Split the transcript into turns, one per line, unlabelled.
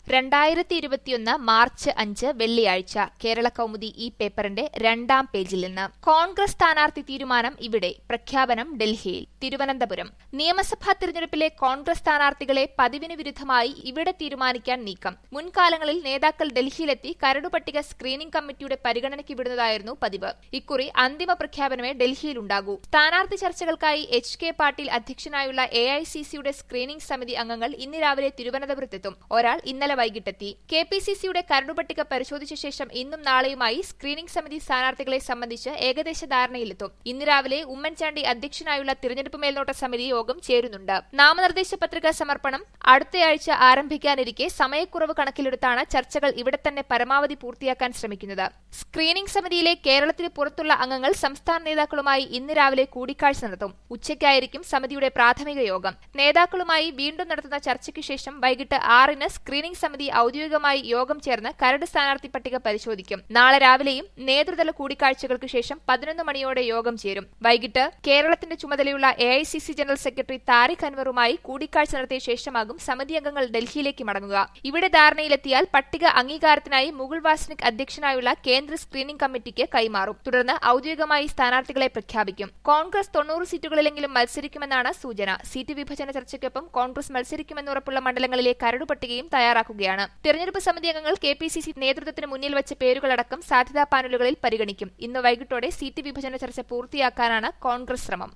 രണ്ടായിരത്തി ഇരുപത്തിയൊന്ന് മാർച്ച് അഞ്ച് വെള്ളിയാഴ്ച കേരള കൗമുദി ഈ പേപ്പറിന്റെ രണ്ടാം പേജിൽ നിന്ന് കോൺഗ്രസ് സ്ഥാനാർത്ഥി തീരുമാനം ഇവിടെ പ്രഖ്യാപനം ഡൽഹിയിൽ തിരുവനന്തപുരം നിയമസഭാ തിരഞ്ഞെടുപ്പിലെ കോൺഗ്രസ് സ്ഥാനാർത്ഥികളെ പതിവിന് വിരുദ്ധമായി ഇവിടെ തീരുമാനിക്കാൻ നീക്കം മുൻകാലങ്ങളിൽ നേതാക്കൾ ഡൽഹിയിലെത്തി കരടുപട്ടിക സ്ക്രീനിംഗ് കമ്മിറ്റിയുടെ പരിഗണനയ്ക്ക് വിടുന്നതായിരുന്നു പതിവ് ഇക്കുറി അന്തിമ പ്രഖ്യാപനമേ ഡൽഹിയിലുണ്ടാകൂ സ്ഥാനാർത്ഥി ചർച്ചകൾക്കായി എച്ച് കെ പാട്ടീൽ അധ്യക്ഷനായുള്ള എ ഐ സി സിയുടെ സ്ക്രീനിംഗ് സമിതി അംഗങ്ങൾ ഇന്ന് രാവിലെ തിരുവനന്തപുരത്തെത്തും ഒരാൾ ഇന്നലെ വൈകിട്ടെത്തി കെ പി സി സിയുടെ കരടുപട്ടിക പരിശോധിച്ച ശേഷം ഇന്നും നാളെയുമായി സ്ക്രീനിംഗ് സമിതി സ്ഥാനാർത്ഥികളെ സംബന്ധിച്ച് ഏകദേശ ധാരണയിലെത്തും ഇന്ന് രാവിലെ ഉമ്മൻചാണ്ടി അധ്യക്ഷനായുള്ള തിരഞ്ഞെടുപ്പ് മേൽനോട്ട സമിതി യോഗം ചേരുന്നുണ്ട് നാമനിർദ്ദേശ പത്രിക സമർപ്പണം അടുത്തയാഴ്ച ആരംഭിക്കാനിരിക്കെ സമയക്കുറവ് കണക്കിലെടുത്താണ് ചർച്ചകൾ ഇവിടെ തന്നെ പരമാവധി പൂർത്തിയാക്കാൻ ശ്രമിക്കുന്നത് സ്ക്രീനിംഗ് സമിതിയിലെ കേരളത്തിന് പുറത്തുള്ള അംഗങ്ങൾ സംസ്ഥാന നേതാക്കളുമായി ഇന്ന് രാവിലെ കൂടിക്കാഴ്ച നടത്തും ഉച്ചയ്ക്കായിരിക്കും സമിതിയുടെ പ്രാഥമിക യോഗം നേതാക്കളുമായി വീണ്ടും നടത്തുന്ന ചർച്ചയ്ക്ക് ശേഷം വൈകിട്ട് ആറിന് സ്ക്രീനിംഗ് സമിതി ഔദ്യോഗികമായി യോഗം ചേർന്ന് കരട് സ്ഥാനാർത്ഥി പട്ടിക പരിശോധിക്കും നാളെ രാവിലെയും നേതൃതല കൂടിക്കാഴ്ചകൾക്ക് ശേഷം പതിനൊന്ന് മണിയോടെ യോഗം ചേരും വൈകിട്ട് കേരളത്തിന്റെ ചുമതലയുള്ള A I C C general secretary Tariq അൻവറുമായി കൂടിക്കാഴ്ച നടത്തിയ ശേഷമാകും സമിതി അംഗങ്ങൾ ഡൽഹിയിലേക്ക് മടങ്ങുക ഇവിടെ ധാരണയിലെത്തിയാൽ പട്ടിക അംഗീകാരത്തിനായി മുകുൾ വാസ്നിക് അധ്യക്ഷനായുള്ള കേന്ദ്ര സ്ക്രീനിംഗ് കമ്മിറ്റിക്ക് കൈമാറും തുടർന്ന് ഔദ്യോഗികമായി സ്ഥാനാർത്ഥികളെ പ്രഖ്യാപിക്കും കോൺഗ്രസ് തൊണ്ണൂറ് സീറ്റുകളിലെങ്കിലും മത്സരിക്കുമെന്നാണ് സൂചന സീറ്റ് വിഭജന ചർച്ചയ്ക്കൊപ്പം കോൺഗ്രസ് മത്സരിക്കുമെന്നുറപ്പുള്ള മണ്ഡലങ്ങളിലെ കരട് പട്ടികയും തയ്യാറാക്കുകയാണ് തെരഞ്ഞെടുപ്പ് സമിതി അംഗങ്ങൾ കെ പി സി സി നേതൃത്വത്തിന് മുന്നിൽ വെച്ച പേരുകളടക്കം സാധ്യതാ പാനലുകളിൽ പരിഗണിക്കും ഇന്ന് വൈകിട്ടോടെ സീറ്റ് വിഭജന ചർച്ച പൂർത്തിയാക്കാനാണ് കോൺഗ്രസ് ശ്രമം